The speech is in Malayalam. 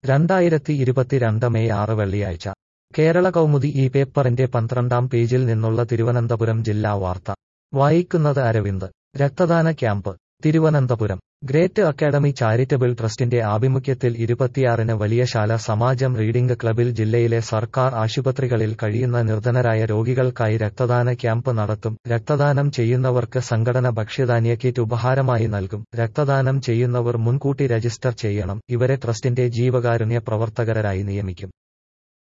രണ്ടായിരത്തി ഇരുപത്തിരണ്ട് മെയ് ആറ് വെള്ളിയാഴ്ച കേരള കൗമുദി ഈ പേപ്പറിന്റെ പന്ത്രണ്ടാം പേജിൽ നിന്നുള്ള തിരുവനന്തപുരം ജില്ലാ വാർത്ത വായിക്കുന്നത് അരവിന്ദ് രക്തദാന camp Thiruvananthapuram great academy charitable ട്രസ്റ്റിന്റെ ആഭിമുഖ്യത്തിൽ ഇരുപത്തിയാറിന് വലിയശാല സമാജം റീഡിംഗ് ക്ലബിൽ ജില്ലയിലെ സർക്കാർ ആശുപത്രികളിൽ കഴിയുന്ന നിർധനരായ രോഗികൾക്കായി രക്തദാന ക്യാമ്പ് നടത്തും രക്തദാനം ചെയ്യുന്നവർക്ക് സംഘടന ഭക്ഷ്യധാന്യ കിറ്റ് ഉപഹാരമായി നൽകും രക്തദാനം ചെയ്യുന്നവർ മുൻകൂട്ടി രജിസ്റ്റർ ചെയ്യണം ഇവരെ ട്രസ്റ്റിന്റെ ജീവകാരുണ്യ പ്രവർത്തകരായി നിയമിക്കും